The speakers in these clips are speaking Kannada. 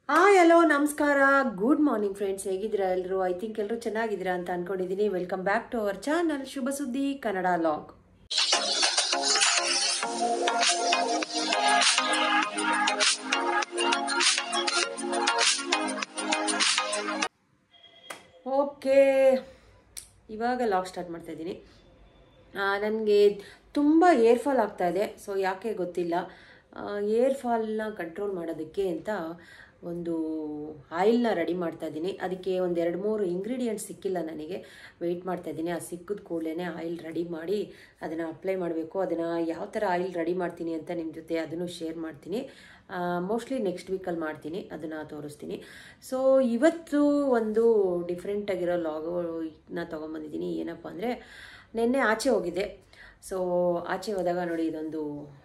ಹಾಯ್ ಹಲೋ ನಮಸ್ಕಾರ ಗುಡ್ ಮಾರ್ನಿಂಗ್ ಫ್ರೆಂಡ್ಸ್ ಹೇಗಿದ್ದೀರಾ ಎಲ್ಲರೂ ಐ ಥಿಂಕ್ ಎಲ್ಲರೂ ಚೆನ್ನಾಗಿದ್ದೀರಾ ಅಂತ ಅನ್ಕೊಂಡಿದ್ದೀನಿ welcome back to our channel Shubha Suddi Kannada vlog okay ಇವಾಗ ಲಾಗ್ ಸ್ಟಾರ್ಟ್ ಮಾಡ್ತಾ ಇದ್ದೀನಿ ನನಗೆ ತುಂಬ ಏರ್ ಫಾಲ್ ಆಗ್ತಾ ಇದೆ ಸೊ ಯಾಕೆ ಗೊತ್ತಿಲ್ಲ ಏರ್ ಫಾಲ್ನ ಕಂಟ್ರೋಲ್ ಮಾಡೋದಕ್ಕೆ ಅಂತ ಒಂದು ಆಯಿಲ್ನ ರೆಡಿ ಮಾಡ್ತಾ ಇದ್ದೀನಿ ಅದಕ್ಕೆ ಒಂದು ಎರಡು ಮೂರು ಇಂಗ್ರೀಡಿಯೆಂಟ್ಸ್ ಸಿಕ್ಕಿಲ್ಲ ನನಗೆ ವೆಯ್ಟ್ ಮಾಡ್ತಾ ಇದ್ದೀನಿ ಆ ಸಿಕ್ಕಿದ ಕೂಡಲೇ ಆಯಿಲ್ ರೆಡಿ ಮಾಡಿ ಅದನ್ನು ಅಪ್ಲೈ ಮಾಡಬೇಕು ಅದನ್ನು ಯಾವ ಥರ ಆಯಿಲ್ ರೆಡಿ ಮಾಡ್ತೀನಿ ಅಂತ ನಿಮ್ಮ ಜೊತೆ ಅದನ್ನು ಶೇರ್ ಮಾಡ್ತೀನಿ ಮೋಸ್ಟ್ಲಿ ನೆಕ್ಸ್ಟ್ ವೀಕಲ್ಲಿ ಮಾಡ್ತೀನಿ ಅದನ್ನು ತೋರಿಸ್ತೀನಿ ಸೊ ಇವತ್ತು ಒಂದು ಡಿಫ್ರೆಂಟ್ ಆಗಿರೋ ಲಾಗೋನ ತೊಗೊಂಬಂದಿದ್ದೀನಿ ಏನಪ್ಪ ಅಂದರೆ ನಿನ್ನೆ ಆಚೆ ಹೋಗಿದ್ದೆ ಸೊ ಆಚೆ ಹೋದಾಗ ನೋಡಿ ಇದೊಂದು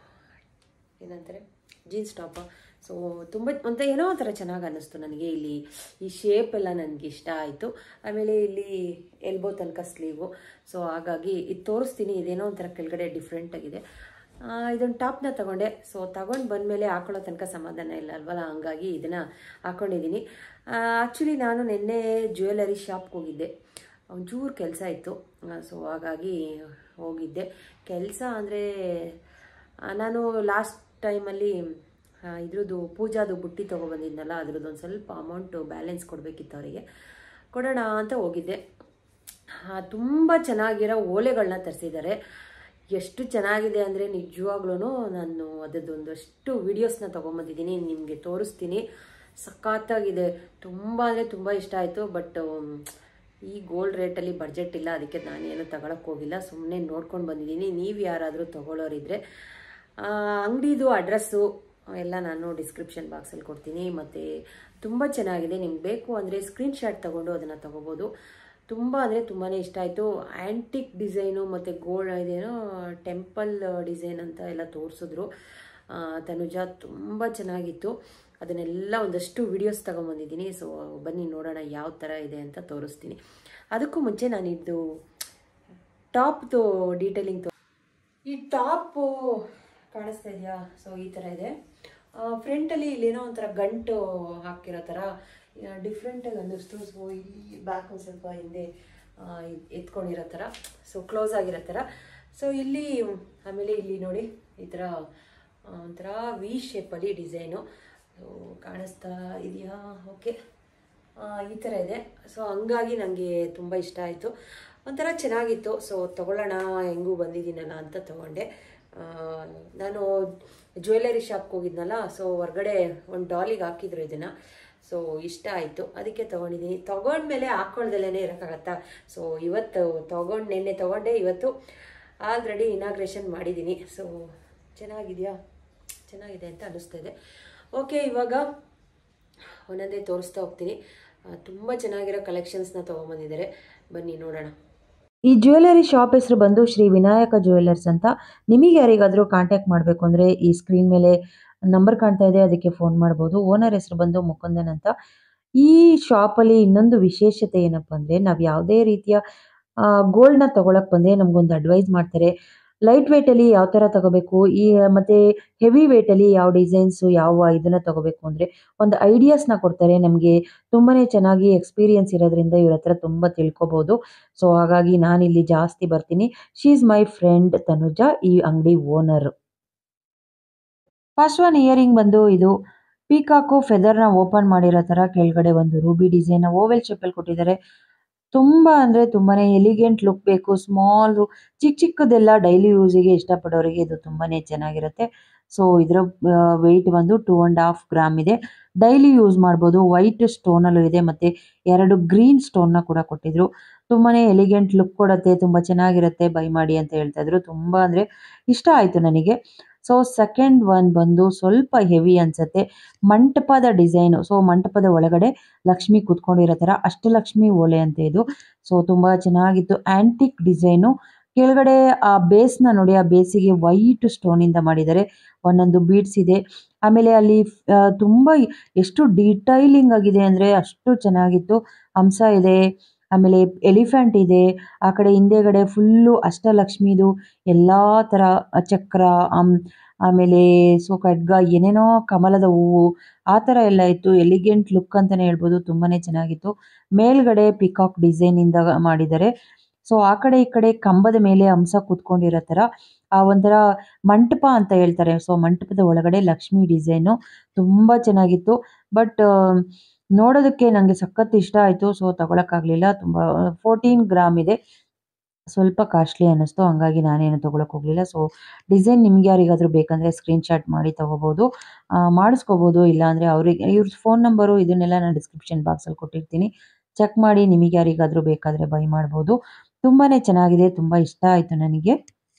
ಏನಂತಾರೆ ಜೀನ್ಸ್ ಟಾಪ ಸೊ ತುಂಬ ಒಂಥರ ಏನೋ ಒಂಥರ ಚೆನ್ನಾಗಿ ಅನ್ನಿಸ್ತು ನನಗೆ ಇಲ್ಲಿ ಈ ಶೇಪ್ ಎಲ್ಲ ನನಗೆ ಇಷ್ಟ ಆಯಿತು ಆಮೇಲೆ ಇಲ್ಲಿ ಎಲ್ಬೋ ತನಕ ಸ್ಲೀವು ಸೊ ಹಾಗಾಗಿ ಇದು ತೋರಿಸ್ತೀನಿ ಇದೇನೋ ಒಂಥರ ಕೆಳಗಡೆ ಡಿಫ್ರೆಂಟ್ ಆಗಿದೆ ಇದೊಂದು ಟಾಪ್ನ ತಗೊಂಡೆ ಸೊ ತಗೊಂಡು ಬಂದಮೇಲೆ ಹಾಕೊಳ್ಳೋ ತನಕ ಸಮಾಧಾನ ಇಲ್ಲ ಅಲ್ವಲ್ಲ ಹಂಗಾಗಿ ಇದನ್ನು ಹಾಕ್ಕೊಂಡಿದ್ದೀನಿ ಆ್ಯಕ್ಚುಲಿ ನಾನು ನಿನ್ನೆ ಜ್ಯುವೆಲರಿ ಶಾಪ್ಗೆ ಹೋಗಿದ್ದೆ ಒಂಚೂರು ಕೆಲಸ ಇತ್ತು ಸೊ ಹಾಗಾಗಿ ಹೋಗಿದ್ದೆ ಕೆಲಸ ಅಂದರೆ ನಾನು ಲಾಸ್ಟ್ ಟೈಮಲ್ಲಿ ಇದ್ರದ್ದು ಪೂಜಾದು ಬುಟ್ಟಿ ತೊಗೊಬಂದಿದ್ನಲ್ಲ ಅದ್ರದ್ದು ಒಂದು ಸ್ವಲ್ಪ ಅಮೌಂಟು ಬ್ಯಾಲೆನ್ಸ್ ಕೊಡಬೇಕಿತ್ತು ಅವರಿಗೆ ಕೊಡೋಣ ಅಂತ ಹೋಗಿದ್ದೆ ತುಂಬ ಚೆನ್ನಾಗಿರೋ ಓಲೆಗಳನ್ನ ತರಿಸಿದ್ದಾರೆ ಎಷ್ಟು ಚೆನ್ನಾಗಿದೆ ಅಂದರೆ ನಿಜವಾಗ್ಲೂ ನಾನು ಅದರದ್ದೊಂದಷ್ಟು ವೀಡಿಯೋಸ್ನ ತೊಗೊಂಬಂದಿದ್ದೀನಿ ನಿಮಗೆ ತೋರಿಸ್ತೀನಿ ಸಖತ್ತಾಗಿದೆ ತುಂಬ ಅಂದರೆ ತುಂಬ ಇಷ್ಟ ಆಯಿತು ಬಟ್ ಈ ಗೋಲ್ಡ್ ರೇಟಲ್ಲಿ ಬಡ್ಜೆಟ್ ಇಲ್ಲ ಅದಕ್ಕೆ ನಾನೇನು ತಗೊಳಕ್ಕೆ ಹೋಗಿಲ್ಲ ಸುಮ್ಮನೆ ನೋಡ್ಕೊಂಡು ಬಂದಿದ್ದೀನಿ ನೀವು ಯಾರಾದರೂ ತೊಗೊಳ್ಳೋರಿದ್ರೆ ಅಂಗಡಿದು ಅಡ್ರೆಸ್ಸು ಎಲ್ಲ ನಾನು ಡಿಸ್ಕ್ರಿಪ್ಷನ್ ಬಾಕ್ಸಲ್ಲಿ ಕೊಡ್ತೀನಿ ಮತ್ತು ತುಂಬ ಚೆನ್ನಾಗಿದೆ ನಿಮ್ಗೆ ಬೇಕು ಅಂದರೆ ಸ್ಕ್ರೀನ್ಶಾಟ್ ತೊಗೊಂಡು ಅದನ್ನು ತೊಗೋಬೋದು ತುಂಬ ಅಂದರೆ ತುಂಬಾ ಇಷ್ಟ ಆಯಿತು ಆ್ಯಂಟಿಕ್ ಡಿಸೈನು ಮತ್ತು ಗೋಲ್ಡ್ ಇದೇನೋ ಟೆಂಪಲ್ ಡಿಸೈನ್ ಅಂತ ಎಲ್ಲ ತೋರಿಸಿದ್ರು ತನುಜ ತುಂಬ ಚೆನ್ನಾಗಿತ್ತು ಅದನ್ನೆಲ್ಲ ಒಂದಷ್ಟು ವಿಡಿಯೋಸ್ ತೊಗೊಂಬಂದಿದ್ದೀನಿ ಸೊ ಬನ್ನಿ ನೋಡೋಣ ಯಾವ ಥರ ಇದೆ ಅಂತ ತೋರಿಸ್ತೀನಿ ಅದಕ್ಕೂ ಮುಂಚೆ ನಾನಿದ್ದು ಟಾಪ್ದು ಡೀಟೇಲಿಂಗ್ ತೋ ಈ ಟಾಪು ಕಾಣಿಸ್ತಾ ಇದೆಯಾ ಸೊ ಈ ಥರ ಇದೆ ಫ್ರಂಟಲ್ಲಿ ಇಲ್ಲೇನೋ ಒಂಥರ ಗಂಟು ಹಾಕಿರೋ ಥರ ಡಿಫ್ರೆಂಟಾಗಿ ಅನ್ನಿಸ್ತು ಸೊ ಇಲ್ಲಿ ಬ್ಯಾಕ್ ಒಂದು ಸ್ವಲ್ಪ ಹಿಂದೆ ಎತ್ಕೊಂಡಿರೋ ಥರ ಸೊ ಕ್ಲೋಸ್ ಆಗಿರೋ ಥರ ಸೊ ಇಲ್ಲಿ ಆಮೇಲೆ ಇಲ್ಲಿ ನೋಡಿ ಈ ಥರ ಒಂಥರ ವಿ ಶೇಪಲ್ಲಿ ಡಿಸೈನು ಸೊ ಕಾಣಿಸ್ತಾ ಇದೆಯಾ ಓಕೆ ಈ ಥರ ಇದೆ ಸೊ ಹಂಗಾಗಿ ನನಗೆ ತುಂಬ ಇಷ್ಟ ಆಯಿತು ಒಂಥರ ಚೆನ್ನಾಗಿತ್ತು ಸೊ ತೊಗೊಳ್ಳೋಣ ಹೆಂಗೂ ಬಂದಿದ್ದೀನಲ್ಲ ಅಂತ ತೊಗೊಂಡೆ ನಾನು ಜ್ಯುವೆಲರಿ ಶಾಪ್ಗೆ ಹೋಗಿದ್ನಲ್ಲ ಸೊ ಹೊರ್ಗಡೆ ಒಂದು ಡಾಲಿಗೆ ಹಾಕಿದ್ರು ಇದನ್ನು ಸೊ ಇಷ್ಟ ಆಯಿತು ಅದಕ್ಕೆ ತೊಗೊಂಡಿದ್ದೀನಿ ತೊಗೊಂಡ್ಮೇಲೆ ಹಾಕ್ಕೊಳ್ದಲ್ಲೇ ಇರೋಕ್ಕಾಗತ್ತಾ ಸೊ ಇವತ್ತು ತೊಗೊಂಡು ನಿನ್ನೆ ತೊಗೊಂಡೆ ಇವತ್ತು ಆಲ್ರೆಡಿ ಇನಾಗ್ರೇಷನ್ ಮಾಡಿದ್ದೀನಿ ಸೊ ಚೆನ್ನಾಗಿದೆಯಾ ಚೆನ್ನಾಗಿದೆ ಅಂತ ಅನ್ನಿಸ್ತಾ ಇದೆ ಓಕೆ ಇವಾಗ ಒಂದೊಂದೇ ತೋರಿಸ್ತಾ ಹೋಗ್ತೀನಿ ತುಂಬ ಚೆನ್ನಾಗಿರೋ ಕಲೆಕ್ಷನ್ಸ್ನ ತೊಗೊಂಬಂದಿದ್ದಾರೆ ಬನ್ನಿ ನೋಡೋಣ ಈ ಜ್ಯುವೆಲರಿ ಶಾಪ್ ಹೆಸರು ಬಂದು ಶ್ರೀ ವಿನಾಯಕ ಜ್ಯುವೆಲ್ಲರ್ಸ್ ಅಂತ ನಿಮಗೆ ಯಾರಿಗಾದರೂ ಕಾಂಟ್ಯಾಕ್ಟ್ ಮಾಡಬೇಕು ಅಂದರೆ ಈ ಸ್ಕ್ರೀನ್ ಮೇಲೆ ನಂಬರ್ ಕಾಣ್ತಾ ಇದೆ ಅದಕ್ಕೆ ಫೋನ್ ಮಾಡ್ಬೋದು ಓನರ್ ಹೆಸರು ಬಂದು ಮುಕುಂದನ್ ಅಂತ ಈ ಶಾಪಲ್ಲಿ ಇನ್ನೊಂದು ವಿಶೇಷತೆ ಏನಪ್ಪ ಅಂದರೆ ನಾವು ಯಾವುದೇ ರೀತಿಯ ಗೋಲ್ಡ್ನ ತೊಗೊಳಕ್ಕೆ ಬಂದರೆ ನಮಗೊಂದು ಅಡ್ವೈಸ್ ಮಾಡ್ತಾರೆ ಲೈಟ್ ವೇಟಲ್ಲಿ ಯಾವ ಥರ ತಗೋಬೇಕು ಈ ಮತ್ತು ಹೆವಿ ವೇಟಲ್ಲಿ ಯಾವ ಡಿಸೈನ್ಸು ಯಾವ ಇದನ್ನು ತಗೋಬೇಕು ಅಂದರೆ ಒಂದು ಐಡಿಯಾಸ್ನ ಕೊಡ್ತಾರೆ ನಮಗೆ ತುಂಬಾ ಚೆನ್ನಾಗಿ ಎಕ್ಸ್ಪೀರಿಯನ್ಸ್ ಇರೋದ್ರಿಂದ ಇವ್ರ ಹತ್ರ ತುಂಬ ತಿಳ್ಕೊಬೋದು ಸೊ ಹಾಗಾಗಿ ನಾನಿಲ್ಲಿ ಜಾಸ್ತಿ ಬರ್ತೀನಿ ಶೀ ಈಸ್ ಮೈ ಫ್ರೆಂಡ್ ತನುಜ ಈ ಅಂಗಡಿ ಓನರ್ ಫಸ್ಟ್ ಒನ್ ಇಯರಿಂಗ್ ಬಂದು ಇದು ಪೀಕಾಕು ಫೆದರ್ನ ಓಪನ್ ಮಾಡಿರೋ ಥರ ಕೆಳಗಡೆ ಒಂದು ರೂಬಿ ಡಿಸೈನ್ ಓವೆಲ್ ಶೇಪಲ್ಲಿ ಕೊಟ್ಟಿದ್ದಾರೆ ತುಂಬ ಅಂದರೆ ತುಂಬಾ ಎಲಿಗೆಂಟ್ ಲುಕ್ ಬೇಕು ಸ್ಮಾಲು ಚಿಕ್ಕ ಚಿಕ್ಕದೆಲ್ಲ ಡೈಲಿ ಯೂಸಿಗೆ ಇಷ್ಟಪಡೋರಿಗೆ ಇದು ತುಂಬಾ ಚೆನ್ನಾಗಿರುತ್ತೆ ಸೊ ಇದರ ವೆಯ್ಟ್ ಬಂದು ಟೂ ಆ್ಯಂಡ್ ಹಾಫ್ ಗ್ರಾಮ್ ಇದೆ ಡೈಲಿ ಯೂಸ್ ಮಾಡ್ಬೋದು ವೈಟ್ ಸ್ಟೋನಲ್ಲೂ ಇದೆ ಮತ್ತು ಎರಡು ಗ್ರೀನ್ ಸ್ಟೋನ್ನ ಕೂಡ ಕೊಟ್ಟಿದ್ರು ತುಂಬಾ ಎಲಿಗೆಂಟ್ ಲುಕ್ ಕೊಡುತ್ತೆ ತುಂಬ ಚೆನ್ನಾಗಿರುತ್ತೆ ಬೈ ಮಾಡಿ ಅಂತ ಹೇಳ್ತಾ ಇದ್ರು ತುಂಬ ಅಂದರೆ ಇಷ್ಟ ಆಯಿತು ನನಗೆ ಸೊ ಸೆಕೆಂಡ್ ಒನ್ ಬಂದು ಸ್ವಲ್ಪ ಹೆವಿ ಅನ್ಸುತ್ತೆ ಮಂಟಪದ ಡಿಸೈನು ಸೊ ಮಂಟಪದ ಒಳಗಡೆ ಲಕ್ಷ್ಮಿ ಕೂತ್ಕೊಂಡಿರೋ ಥರ ಅಷ್ಟಲಕ್ಷ್ಮಿ ಓಲೆ ಅಂತ ಇದು ಸೊ ತುಂಬ ಚೆನ್ನಾಗಿತ್ತು ಆ್ಯಂಟಿಕ್ ಡಿಸೈನು ಕೆಳಗಡೆ ಆ ಬೇಸ್ನ ನೋಡಿ ಆ ಬೇಸಿಗೆ ವೈಟ್ ಸ್ಟೋನಿಂದ ಮಾಡಿದ್ದಾರೆ ಒಂದೊಂದು ಬೀಡ್ಸ್ ಇದೆ ಆಮೇಲೆ ಅಲ್ಲಿ ತುಂಬ ಎಷ್ಟು ಡೀಟೈಲಿಂಗ್ ಆಗಿದೆ ಅಂದರೆ ಅಷ್ಟು ಚೆನ್ನಾಗಿತ್ತು ಹಂಸ ಇದೆ ಆಮೇಲೆ ಎಲಿಫೆಂಟ್ ಇದೆ ಆ ಕಡೆ ಹಿಂದೆಗಡೆ ಫುಲ್ಲು ಅಷ್ಟಲಕ್ಷ್ಮಿದು ಎಲ್ಲ ಥರ ಚಕ್ರ ಆಮೇಲೆ ಸೊ ಖಡ್ಗ ಏನೇನೋ ಕಮಲದ ಹೂವು ಆ ಥರ ಎಲ್ಲ ಇತ್ತು ಎಲಿಗೆಂಟ್ ಲುಕ್ ಅಂತಲೇ ಹೇಳ್ಬೋದು ತುಂಬಾ ಚೆನ್ನಾಗಿತ್ತು ಮೇಲ್ಗಡೆ ಪಿಕಾಕ್ ಡಿಸೈನಿಂದ ಮಾಡಿದ್ದಾರೆ ಸೊ ಆ ಕಡೆ ಈ ಕಡೆ ಕಂಬದ ಮೇಲೆ ಹಂಸ ಕೂತ್ಕೊಂಡಿರೋ ಥರ ಆ ಒಂಥರ ಮಂಟಪ ಅಂತ ಹೇಳ್ತಾರೆ ಸೊ ಮಂಟಪದ ಒಳಗಡೆ ಲಕ್ಷ್ಮಿ ಡಿಸೈನು ತುಂಬ ಚೆನ್ನಾಗಿತ್ತು ಬಟ್ ನೋಡೋದಕ್ಕೆ ನನಗೆ ಸಖತ್ ಇಷ್ಟ ಆಯಿತು ಸೊ ತಗೊಳಕ್ಕಾಗಲಿಲ್ಲ ತುಂಬ ಫೋರ್ಟೀನ್ ಗ್ರಾಮ್ ಇದೆ ಸ್ವಲ್ಪ ಕಾಸ್ಟ್ಲಿ ಅನ್ನಿಸ್ತು ಹಂಗಾಗಿ ನಾನೇನು ತೊಗೊಳಕ್ಕೆ ಹೋಗಲಿಲ್ಲ ಸೊ ಡಿಸೈನ್ ನಿಮ್ಗೆ ಯಾರಿಗಾದರೂ ಬೇಕಂದರೆ ಸ್ಕ್ರೀನ್ಶಾಟ್ ಮಾಡಿ ತೊಗೋಬೋದು ಮಾಡಿಸ್ಕೋಬೋದು ಇಲ್ಲಾಂದರೆ ಅವರಿಗೆ ಇವ್ರ ಫೋನ್ ನಂಬರು ಇದನ್ನೆಲ್ಲ ನಾನು ಡಿಸ್ಕ್ರಿಪ್ಷನ್ ಬಾಕ್ಸಲ್ಲಿ ಕೊಟ್ಟಿರ್ತೀನಿ ಚೆಕ್ ಮಾಡಿ ನಿಮಗೆ ಯಾರಿಗಾದರೂ ಬೇಕಾದರೆ ಬೈ ಮಾಡ್ಬೋದು ತುಂಬಾ ಚೆನ್ನಾಗಿದೆ ತುಂಬ ಇಷ್ಟ ಆಯಿತು ನನಗೆ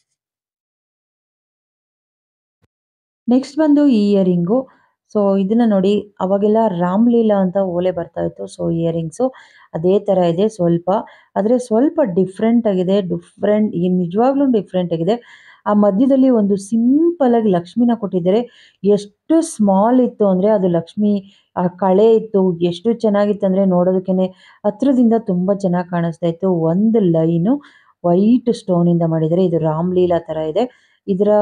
ನೆಕ್ಸ್ಟ್ ಬಂದು ಈ ಇಯರಿಂಗು ಸೊ ಇದನ್ನ ನೋಡಿ ಅವಾಗೆಲ್ಲ ರಾಮ್ಲೀಲಾ ಅಂತ ಓಲೆ ಬರ್ತಾ ಇತ್ತು ಸೊ ಇಯರಿಂಗ್ಸು ಅದೇ ಥರ ಇದೆ ಸ್ವಲ್ಪ ಆದರೆ ಸ್ವಲ್ಪ ಡಿಫ್ರೆಂಟ್ ಆಗಿದೆ ಡಿಫ್ರೆಂಟ್ ನಿಜವಾಗ್ಲೂ ಡಿಫ್ರೆಂಟ್ ಆಗಿದೆ ಆ ಮಧ್ಯದಲ್ಲಿ ಒಂದು ಸಿಂಪಲ್ ಆಗಿ ಲಕ್ಷ್ಮಿನ ಕೊಟ್ಟಿದ್ದಾರೆ ಎಷ್ಟು ಸ್ಮಾಲ್ ಇತ್ತು ಅಂದರೆ ಅದು ಲಕ್ಷ್ಮಿ ಆ ಕಳೆ ಇತ್ತು ಎಷ್ಟು ಚೆನ್ನಾಗಿತ್ತು ಅಂದರೆ ನೋಡೋದಕ್ಕೇ ಹತ್ರದಿಂದ ತುಂಬ ಚೆನ್ನಾಗಿ ಕಾಣಿಸ್ತಾ ಇತ್ತು ಒಂದು ಲೈನು ವೈಟ್ ಸ್ಟೋನಿಂದ ಮಾಡಿದ್ದಾರೆ ಇದು ರಾಮ್ಲೀಲಾ ಥರ ಇದೆ ಇದರ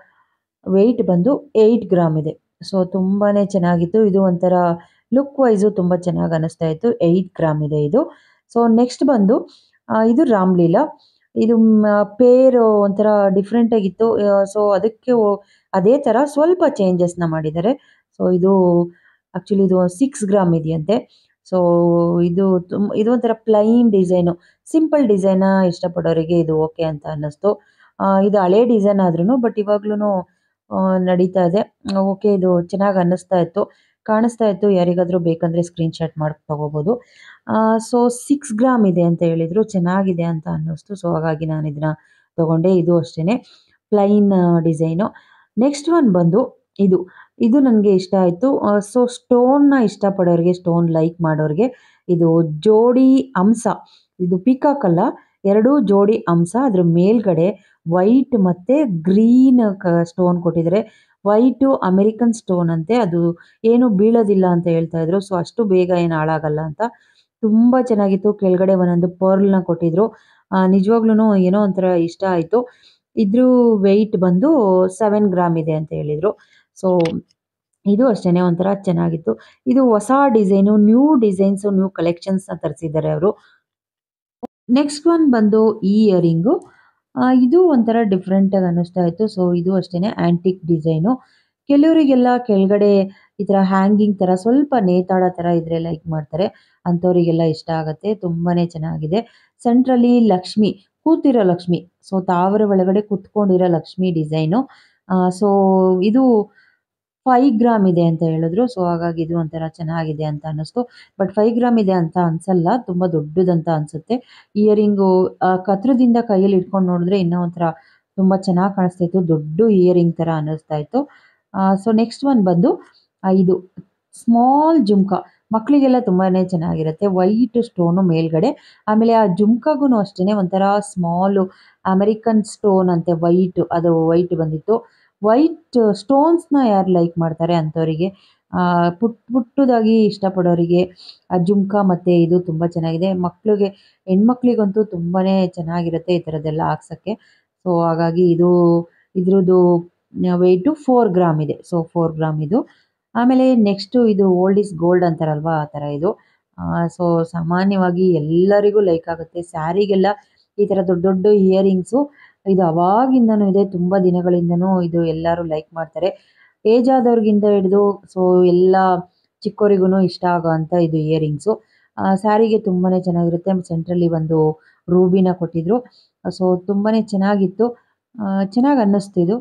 ವೆಯ್ಟ್ ಬಂದು ಏಯ್ಟ್ ಗ್ರಾಮ್ ಇದೆ ಸೊ ತುಂಬಾ ಚೆನ್ನಾಗಿತ್ತು ಇದು ಒಂಥರ ಲುಕ್ ವೈಸು ತುಂಬ ಚೆನ್ನಾಗಿ ಅನ್ನಿಸ್ತಾ ಇತ್ತು ಏಯ್ಟ್ ಗ್ರಾಮ್ ಇದೆ ಇದು ಸೊ ನೆಕ್ಸ್ಟ್ ಬಂದು ಆ, ಇದು ರಾಮ್ಲೀಲಾ ಇದು ಪೇರು ಒಂಥರ ಡಿಫ್ರೆಂಟ್ ಆಗಿತ್ತು ಸೊ ಅದಕ್ಕೆ ಓ- ಅದೇ ಥರ ಸ್ವಲ್ಪ ಚೇಂಜಸ್ನ ಮಾಡಿದ್ದಾರೆ ಸೊ ಇದು ಆ್ಯಕ್ಚುಲಿ ಇದು ಸಿಕ್ಸ್ ಗ್ರಾಮ್ ಇದೆಯಂತೆ ಸೊ ಇದು ತುಂಬ ಇದು ಒಂಥರ ಪ್ಲೈನ್ ಡಿಸೈನು ಸಿಂಪಲ್ ಡಿಸೈನ ಇಷ್ಟಪಡೋರಿಗೆ ಇದು ಓಕೆ ಅಂತ ಅನ್ನಿಸ್ತು ಆ, ಇದು ಹಳೆ ಡಿಸೈನ್ ಆದ್ರೂ ಬಟ್ ಇವಾಗ್ಲೂ ನಡೀತಾ ಇದೆ ಓಕೆ ಇದು ಚೆನ್ನಾಗಿ ಅನ್ನಿಸ್ತಾ ಇತ್ತು ಕಾಣಿಸ್ತಾ ಇತ್ತು ಯಾರಿಗಾದರೂ ಬೇಕಂದರೆ ಸ್ಕ್ರೀನ್ಶಾಟ್ ಮಾಡಿ ತೊಗೋಬೋದು ಸೊ ಸಿಕ್ಸ್ ಗ್ರಾಮ್ ಇದೆ ಅಂತ ಹೇಳಿದರು ಚೆನ್ನಾಗಿದೆ ಅಂತ ಅನ್ನಿಸ್ತು ಸೊ ಹಾಗಾಗಿ ನಾನು ಇದನ್ನ ತೊಗೊಂಡೆ ಇದು ಅಷ್ಟೇ ಪ್ಲೈನ್ ಡಿಸೈನು ನೆಕ್ಸ್ಟ್ ಒನ್ ಬಂದು ಇದು ಇದು ನನಗೆ ಇಷ್ಟ ಆಯಿತು ಸೊ ಸ್ಟೋನ್ನ ಇಷ್ಟಪಡೋರಿಗೆ ಸ್ಟೋನ್ ಲೈಕ್ ಮಾಡೋರಿಗೆ ಇದು ಜೋಡಿ ಅಂಶ ಇದು ಪಿಕಾಕ್ ಅಲ್ಲ ಎರಡೂ ಜೋಡಿ ಅಂಶ ಅದ್ರ ಮೇಲ್ಗಡೆ ವೈಟ್ ಮತ್ತು ಗ್ರೀನ್ ಕ ಸ್ಟೋನ್ ಕೊಟ್ಟಿದ್ದಾರೆ ವೈಟು ಅಮೆರಿಕನ್ ಸ್ಟೋನ್ ಅಂತೆ ಅದು ಏನು ಬೀಳೋದಿಲ್ಲ ಅಂತ ಹೇಳ್ತಾ ಇದ್ರು ಸೊ ಅಷ್ಟು ಬೇಗ ಏನು ಹಾಳಾಗಲ್ಲ ಅಂತ ತುಂಬ ಚೆನ್ನಾಗಿತ್ತು ಕೆಳಗಡೆ ಒಂದೊಂದು ಪರ್ಲ್ನ ಕೊಟ್ಟಿದ್ರು ನಿಜವಾಗ್ಲೂ ಏನೋ ಒಂಥರ ಇಷ್ಟ ಆಯಿತು ಇದ್ರ ವೆಯ್ಟ್ ಬಂದು ಸೆವೆನ್ ಗ್ರಾಮ್ ಇದೆ ಅಂತ ಹೇಳಿದರು ಸೊ ಇದು ಅಷ್ಟೇ ಒಂಥರ ಚೆನ್ನಾಗಿತ್ತು ಇದು ಹೊಸ ಡಿಸೈನು ನ್ಯೂ ಡಿಸೈನ್ಸು ನ್ಯೂ ಕಲೆಕ್ಷನ್ಸ್ನ ತರಿಸಿದ್ದಾರೆ ಅವರು ನೆಕ್ಸ್ಟ್ ಒನ್ ಬಂದು ಈ ಇಯರಿಂಗು ಇದು ಒಂಥರ ಡಿಫ್ರೆಂಟಾಗಿ ಅನ್ನಿಸ್ತಾ ಇತ್ತು ಸೊ ಇದು ಅಷ್ಟೇ ಆ್ಯಂಟಿಕ್ ಡಿಸೈನು ಕೆಲವರಿಗೆಲ್ಲ ಕೆಳಗಡೆ ಈ ಥರ ಹ್ಯಾಂಗಿಂಗ್ ಥರ ಸ್ವಲ್ಪ ನೇತಾಡೋ ಥರ ಇದ್ರೆ ಲೈಕ್ ಮಾಡ್ತಾರೆ ಅಂಥವರಿಗೆಲ್ಲ ಇಷ್ಟ ಆಗುತ್ತೆ ತುಂಬಾ ಚೆನ್ನಾಗಿದೆ ಸೆಂಟ್ರಲ್ಲಿ ಲಕ್ಷ್ಮಿ ಕೂತಿರೋ ಲಕ್ಷ್ಮಿ ಸೊ ತಾವರ ಒಳಗಡೆ ಕೂತ್ಕೊಂಡಿರೋ ಲಕ್ಷ್ಮಿ ಡಿಸೈನು ಸೊ ಇದು ಫೈವ್ ಗ್ರಾಮ್ ಇದೆ ಅಂತ ಹೇಳಿದ್ರು ಸೊ ಹಾಗಾಗಿ ಇದು ಒಂಥರ ಚೆನ್ನಾಗಿದೆ ಅಂತ ಅನ್ನಿಸ್ತು ಬಟ್ ಫೈವ್ ಗ್ರಾಮ್ ಇದೆ ಅಂತ ಅನ್ಸಲ್ಲ ತುಂಬ ದೊಡ್ಡದಂತ ಅನಿಸುತ್ತೆ ಇಯರಿಂಗು ಕತ್ರದಿಂದ ಕೈಯಲ್ಲಿ ಇಟ್ಕೊಂಡು ನೋಡಿದ್ರೆ ಇನ್ನೂ ಒಂಥರ ತುಂಬ ಚೆನ್ನಾಗಿ ಕಾಣಿಸ್ತಾ ಇತ್ತು ದೊಡ್ಡ ಇಯರಿಂಗ್ ಥರ ಅನ್ನಿಸ್ತಾ ಇತ್ತು ಸೊ ನೆಕ್ಸ್ಟ್ ಒನ್ ಬಂದು ಆ, ಇದು ಸ್ಮಾಲ್ ಜುಮ್ಕ ಮಕ್ಕಳಿಗೆಲ್ಲ ತುಂಬಾ ಚೆನ್ನಾಗಿರುತ್ತೆ ವೈಟ್ ಸ್ಟೋನು ಮೇಲ್ಗಡೆ ಆಮೇಲೆ ಆ ಜುಮ್ಕಾಗೂ ಅಷ್ಟೇ ಒಂಥರ ಸ್ಮಾಲು ಅಮೆರಿಕನ್ ಸ್ಟೋನ್ ಅಂತೆ ವೈಟ್ ಅದು ವೈಟ್ ಬಂದಿತ್ತು ವೈಟ್ ಸ್ಟೋನ್ಸ್ನ ಯಾರು ಲೈಕ್ ಮಾಡ್ತಾರೆ ಅಂಥವರಿಗೆ ಪುಟ್ ಪುಟ್ಟದಾಗಿ ಇಷ್ಟಪಡೋರಿಗೆ ಆ ಜುಮ್ಕ ಮತ್ತು ಇದು ತುಂಬ ಚೆನ್ನಾಗಿದೆ ಮಕ್ಕಳಿಗೆ ಹೆಣ್ಮಕ್ಳಿಗಂತೂ ತುಂಬಾ ಚೆನ್ನಾಗಿರುತ್ತೆ ಈ ಥರದ್ದೆಲ್ಲ ಹಾಕ್ಸೋಕ್ಕೆ ಸೊ ಹಾಗಾಗಿ ಇದು ಇದ್ರದ್ದು ವೆಯ್ಟು ಫೋರ್ ಗ್ರಾಮ್ ಇದೆ ಸೊ ಫೋರ್ ಗ್ರಾಮ್ ಇದು ಆಮೇಲೆ ನೆಕ್ಸ್ಟು ಇದು ಓಲ್ಡ್ ಇಸ್ ಗೋಲ್ಡ್ ಅಂತಾರಲ್ವಾ ಆ ಥರ ಇದು ಸೊ ಸಾಮಾನ್ಯವಾಗಿ ಎಲ್ಲರಿಗೂ ಲೈಕ್ ಆಗುತ್ತೆ ಸ್ಯಾರಿಗೆಲ್ಲ ಈ ಥರ ದೊಡ್ಡ ದೊಡ್ಡ ಇಯರಿಂಗ್ಸು ಇದು ಅವಾಗಿಂದನೂ ಇದೆ ತುಂಬ ದಿನಗಳಿಂದನೂ ಇದು ಎಲ್ಲರೂ ಲೈಕ್ ಮಾಡ್ತಾರೆ ಏಜ್ ಆದವ್ರಿಗಿಂತ ಹಿಡಿದು ಸೊ ಎಲ್ಲ ಚಿಕ್ಕವರಿಗೂ ಇಷ್ಟ ಆಗೋ ಅಂಥ ಇದು ಇಯರಿಂಗ್ಸು ಸ್ಯಾರಿಗೆ ತುಂಬಾ ಚೆನ್ನಾಗಿರುತ್ತೆ ಸೆಂಟ್ರಲ್ಲಿ ಒಂದು ರೂಬಿನ ಕೊಟ್ಟಿದ್ರು ಸೊ ತುಂಬಾ ಚೆನ್ನಾಗಿತ್ತು ಚೆನ್ನಾಗಿ ಅನ್ನಿಸ್ತು ಇದು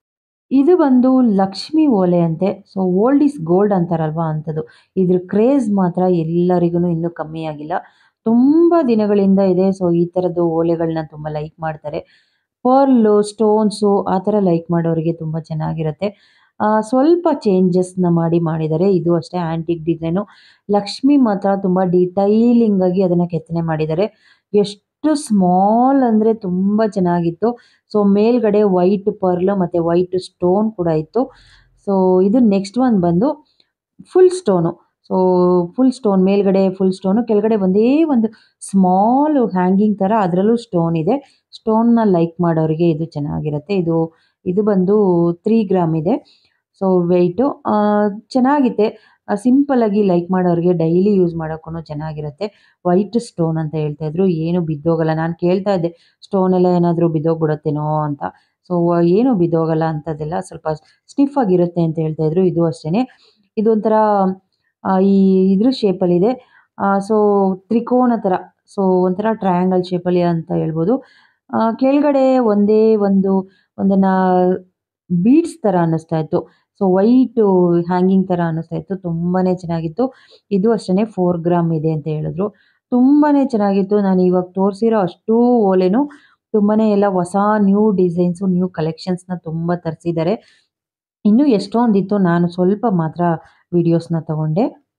ಇದು ಬಂದು ಲಕ್ಷ್ಮಿ ಓಲೆ ಅಂತೆ ಸೊ ಓಲ್ಡ್ ಇಸ್ ಗೋಲ್ಡ್ ಅಂತಾರಲ್ವಾ ಅಂಥದ್ದು ಇದ್ರ ಕ್ರೇಜ್ ಮಾತ್ರ ಎಲ್ಲರಿಗೂ ಇನ್ನೂ ಕಮ್ಮಿ ಆಗಿಲ್ಲ ತುಂಬ ದಿನಗಳಿಂದ ಇದೆ ಸೊ ಈ ಥರದ್ದು ಓಲೆಗಳನ್ನ ತುಂಬ ಲೈಕ್ ಮಾಡ್ತಾರೆ ಪರ್ಲು ಸ್ಟೋನ್ಸು ಆ ಥರ ಲೈಕ್ ಮಾಡೋರಿಗೆ ತುಂಬ ಚೆನ್ನಾಗಿರುತ್ತೆ ಆ, ಸ್ವಲ್ಪ ಚೇಂಜಸ್ನ ಮಾಡಿ ಮಾಡಿದ್ದಾರೆ ಇದು ಅಷ್ಟೇ ಆ್ಯಂಟಿಕ್ ಡಿಸೈನು ಲಕ್ಷ್ಮಿ ಮಾತ್ರ ತುಂಬ ಡಿಟೈಲಿಂಗ್ ಆಗಿ ಅದನ್ನು ಕೆತ್ತನೆ ಮಾಡಿದ್ದಾರೆ ಎಷ್ಟು ಸ್ಮಾಲ್ ಅಂದರೆ ತುಂಬ ಚೆನ್ನಾಗಿತ್ತು ಸೊ ಮೇಲ್ಗಡೆ ವೈಟ್ ಪರ್ಲ್ ಮತ್ತು ವೈಟ್ ಸ್ಟೋನ್ ಕೂಡ ಇತ್ತು ಸೊ ಇದು ನೆಕ್ಸ್ಟ್ ಒನ್ ಬಂದು full stone so full stone ಮೇಲ್ಗಡೆ ಫುಲ್ ಸ್ಟೋನು ಕೆಳಗಡೆ ಒಂದೇ ಒಂದು ಸ್ಮಾಲ್ ಹ್ಯಾಂಗಿಂಗ್ ಥರ ಅದರಲ್ಲೂ ಸ್ಟೋನ್ ಇದೆ ಸ್ಟೋನ್ನ ಲೈಕ್ ಮಾಡೋರಿಗೆ ಇದು ಚೆನ್ನಾಗಿರುತ್ತೆ ಇದು ಇದು ಬಂದು ತ್ರೀ ಗ್ರಾಮ್ ಇದೆ ಸೊ ವೆಯ್ಟು ಚೆನ್ನಾಗಿದೆ ಸಿಂಪಲಾಗಿ ಲೈಕ್ ಮಾಡೋರಿಗೆ ಡೈಲಿ ಯೂಸ್ ಮಾಡೋಕ್ಕೂ ಚೆನ್ನಾಗಿರುತ್ತೆ ವೈಟ್ ಸ್ಟೋನ್ ಅಂತ ಹೇಳ್ತಾ ಇದ್ರು ಏನು ಬಿದ್ದೋಗಲ್ಲ ನಾನು ಕೇಳ್ತಾ ಇದ್ದೆ ಸ್ಟೋನ್ ಎಲ್ಲ ಏನಾದರೂ ಬಿದ್ದೋಗ್ಬಿಡುತ್ತೇನೋ ಅಂತ ಸೊ ಏನು ಬಿದ್ದೋಗಲ್ಲ ಅಂಥದ್ದೆಲ್ಲ ಸ್ವಲ್ಪ ಸ್ಟಿಫ್ ಆಗಿರುತ್ತೆ ಅಂತ ಹೇಳ್ತಾ ಇದ್ರು ಇದು ಅಷ್ಟೇ ಇದೊಂಥರ ಆ, ಈ ಇದ್ರ ಶೇಪಲ್ಲಿದೆ ಸೊ ತ್ರಿಕೋನ ಥರ ಸೊ ಒಂಥರ ಟ್ರಯಾಂಗಲ್ ಶೇಪಲ್ಲಿ ಅಂತ ಹೇಳ್ಬೋದು ಆ, ಕೆಳಗಡೆ ಒಂದೇ ಒಂದು ಒಂದನ್ನು ಬೀಡ್ಸ್ ಥರ ಅನ್ನಿಸ್ತಾ ಇತ್ತು ಸೊ ವೈಟು ಹ್ಯಾಂಗಿಂಗ್ ಥರ ಅನ್ನಿಸ್ತಾ ಇತ್ತು ತುಂಬಾ ಚೆನ್ನಾಗಿತ್ತು ಇದು ಅಷ್ಟೇ ಫೋರ್ ಗ್ರಾಮ್ ಇದೆ ಅಂತ ಹೇಳಿದ್ರು ತುಂಬಾ ಚೆನ್ನಾಗಿತ್ತು ನಾನು ಇವಾಗ ತೋರಿಸಿರೋ ಅಷ್ಟೂ ಓಲೆನೂ ತುಂಬಾ ಎಲ್ಲ ಹೊಸ ನ್ಯೂ ಡಿಸೈನ್ಸು ನ್ಯೂ ಕಲೆಕ್ಷನ್ಸ್ನ ತುಂಬ ತರಿಸಿದ್ದಾರೆ ಇನ್ನೂ ಎಷ್ಟೊಂದಿತ್ತು ನಾನು ಸ್ವಲ್ಪ ಮಾತ್ರ ವೀಡಿಯೋಸ್ನ ತಗೊಂಡೆ